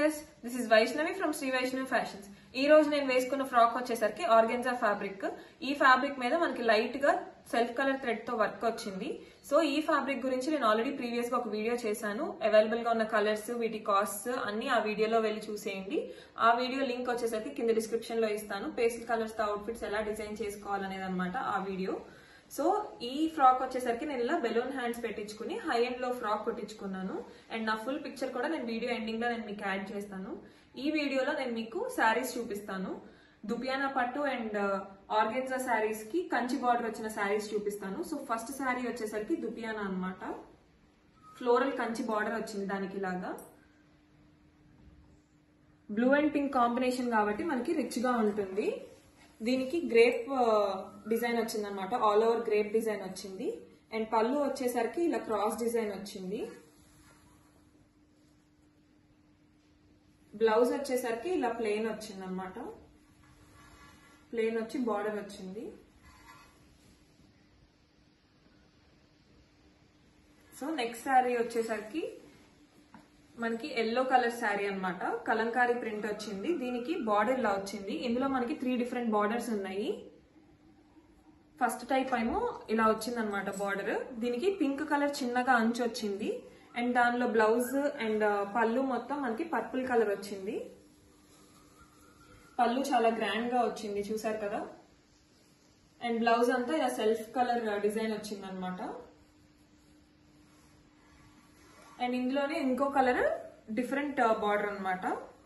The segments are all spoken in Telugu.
viewers this is Vaishnavi from Shri Vaishnavi fashions ఈ రోజు నేను వేసుకున్న ఫ్రాక్ వచ్చేసరికి ఆర్గెన్జా ఫ్యాబ్రిక్ ఈ ఫ్యాబ్రిక్ మీద మనకి లైట్ గా సెల్ఫ్ కలర్ థ్రెడ్ తో వర్క్ వచ్చింది సో ఈ ఫ్యాబ్రిక్ గురించి నేను ఆల్రెడీ ప్రీవియస్ గా ఒక వీడియో చేశాను అవైలబుల్ గా ఉన్న కలర్స్ వీటి కాస్ట్ అన్ని ఆ వీడియోలో వెళ్ళి చూసేయండి ఆ వీడియో లింక్ వచ్చేసరికి కింద డిస్క్రిప్షన్ లో ఇస్తాను పేస్టల్ కలర్స్ తో అవుట్ఫిట్స్ ఎలా డిజైన్ చేసుకోవాలనేది అనమాట ఆ వీడియో సో ఈ ఫ్రాక్ వచ్చేసరికి నేను ఇలా బెలూన్ హ్యాండ్స్ పెట్టించుకుని హై ఎండ్ లో ఫ్రాక్ కుట్టించుకున్నాను అండ్ నా ఫుల్ పిక్చర్ కూడా నేను వీడియో ఎండింగ్ లో నేను మీకు యాడ్ చేస్తాను ఈ వీడియోలో నేను మీకు శారీస్ చూపిస్తాను దుపియానా పట్టు అండ్ ఆర్గెన్జా శారీస్ కి కంచి బార్డర్ వచ్చిన శారీస్ చూపిస్తాను సో ఫస్ట్ శారీ వచ్చేసరికి దుపియానా అన్నమాట ఫ్లోరల్ కంచి బార్డర్ వచ్చింది దానికి ఇలాగా బ్లూ అండ్ పింక్ కాంబినేషన్ కాబట్టి మనకి రిచ్ గా ఉంటుంది దీనికి గ్రేప్ డిజైన్ వచ్చింది అనమాట ఆల్ ఓవర్ గ్రేప్ డిజైన్ వచ్చింది అండ్ పళ్ళు వచ్చేసరికి ఇలా క్రాస్ డిజైన్ వచ్చింది బ్లౌజ్ వచ్చేసరికి ఇలా ప్లెయిన్ వచ్చింది అనమాట ప్లెయిన్ వచ్చి బార్డర్ వచ్చింది సో నెక్స్ట్ శారీ వచ్చేసరికి మనకి ఎల్లో కలర్ శారీ అన్నమాట కలంకారీ ప్రింట్ వచ్చింది దీనికి బార్డర్ ఇలా వచ్చింది ఇందులో మనకి త్రీ డిఫరెంట్ బార్డర్స్ ఉన్నాయి ఫస్ట్ టైప్ ఏమో ఇలా వచ్చింది అనమాట బార్డర్ దీనికి పింక్ కలర్ చిన్నగా అంచు వచ్చింది అండ్ దానిలో బ్లౌజ్ అండ్ పళ్ళు మొత్తం మనకి పర్పుల్ కలర్ వచ్చింది పళ్ళు చాలా గ్రాండ్ గా వచ్చింది చూసారు కదా అండ్ బ్లౌజ్ అంతా ఇలా సెల్ఫ్ కలర్ డిజైన్ వచ్చింది అనమాట అండ్ ఇందులోనే ఇంకో కలర్ డిఫరెంట్ బార్డర్ అన్నమాట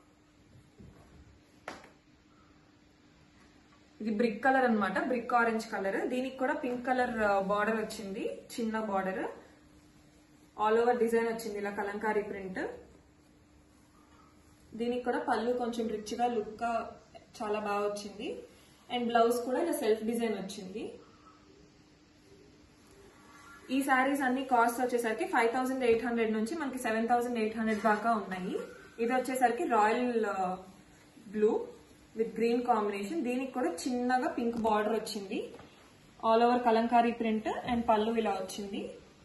ఇది బ్రిక్ కలర్ అన్నమాట బ్రిక్ ఆరెంజ్ కలర్ దీనికి కూడా పింక్ కలర్ బార్డర్ వచ్చింది చిన్న బార్డర్ ఆల్ ఓవర్ డిజైన్ వచ్చింది ఇలా కలంకారీ ప్రింట్ దీనికి కూడా పళ్ళు కొంచెం రిచ్ గా లుక్ గా చాలా బాగా వచ్చింది అండ్ బ్లౌజ్ కూడా ఇలా సెల్ఫ్ డిజైన్ వచ్చింది ఈ శారీస్ అన్ని కాస్ట్ వచ్చేసరికి ఫైవ్ థౌసండ్ ఎయిట్ హండ్రెడ్ నుంచి మనకి సెవెన్ థౌసండ్ ఎయిట్ హండ్రెడ్ దాకా ఉన్నాయి ఇది వచ్చేసరికి royal blue with green combination దీనికి కూడా చిన్నగా పింక్ బార్డర్ వచ్చింది all over Kalamkari print and పళ్ళు ఇలా వచ్చింది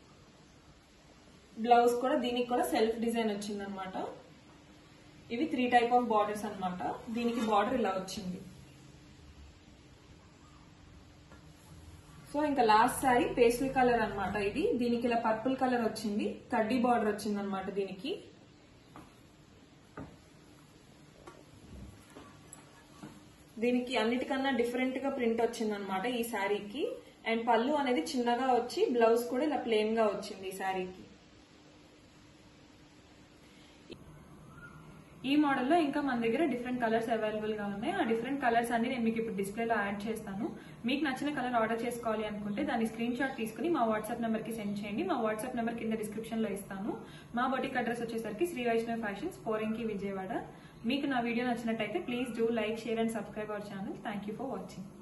బ్లౌజ్ కూడా దీనికి కూడా సెల్ఫ్ డిజైన్ వచ్చింది అనమాట ఇవి త్రీ టైప్ ఆఫ్ బార్డర్స్ అనమాట దీనికి బార్డర్ ఇలా వచ్చింది సో ఇంకా లాస్ట్ సారీ పేస్టల్ కలర్ అన్నమాట ఇది దీనికి ఇలా పర్పుల్ కలర్ వచ్చింది కడ్డీ బార్డర్ వచ్చింది అనమాట దీనికి దీనికి అన్నిటికన్నా డిఫరెంట్ గా ప్రింట్ వచ్చింది అనమాట ఈ శారీకి అండ్ పళ్ళు అనేది చిన్నగా వచ్చి బ్లౌజ్ కూడా ఇలా ప్లెయిన్ గా వచ్చింది ఈ శారీకి ఈ మోడల్లో ఇంకా మన దగ్గర డిఫరెంట్ కలర్స్ అవైలబుల్ గా ఉన్నాయి ఆ డిఫరెంట్ కలర్స్ అన్ని నేను మీకు ఇప్పుడు డిస్ప్లేలో యాడ్ చేస్తాను మీకు నచ్చిన కలర్ ఆర్డర్ చేసుకోవాలి అనుకుంటే దాని స్క్రీన్ షాట్ తీసుకుని మా వాట్సాప్ నెంబర్ కి సెండ్ చేయండి మా వాట్సాప్ నెంబర్ కింద డిస్క్రిప్షన్ లో ఇస్తాను మా బొటిక్ అడ్రస్ వచ్చేసరికి శ్రీ వైష్ణవ్ ఫ్యాషన్స్ పోరంకి విజయవాడ మీకు నా వీడియో నచ్చినట్టయితే please do like share and subscribe our channel thank you for watching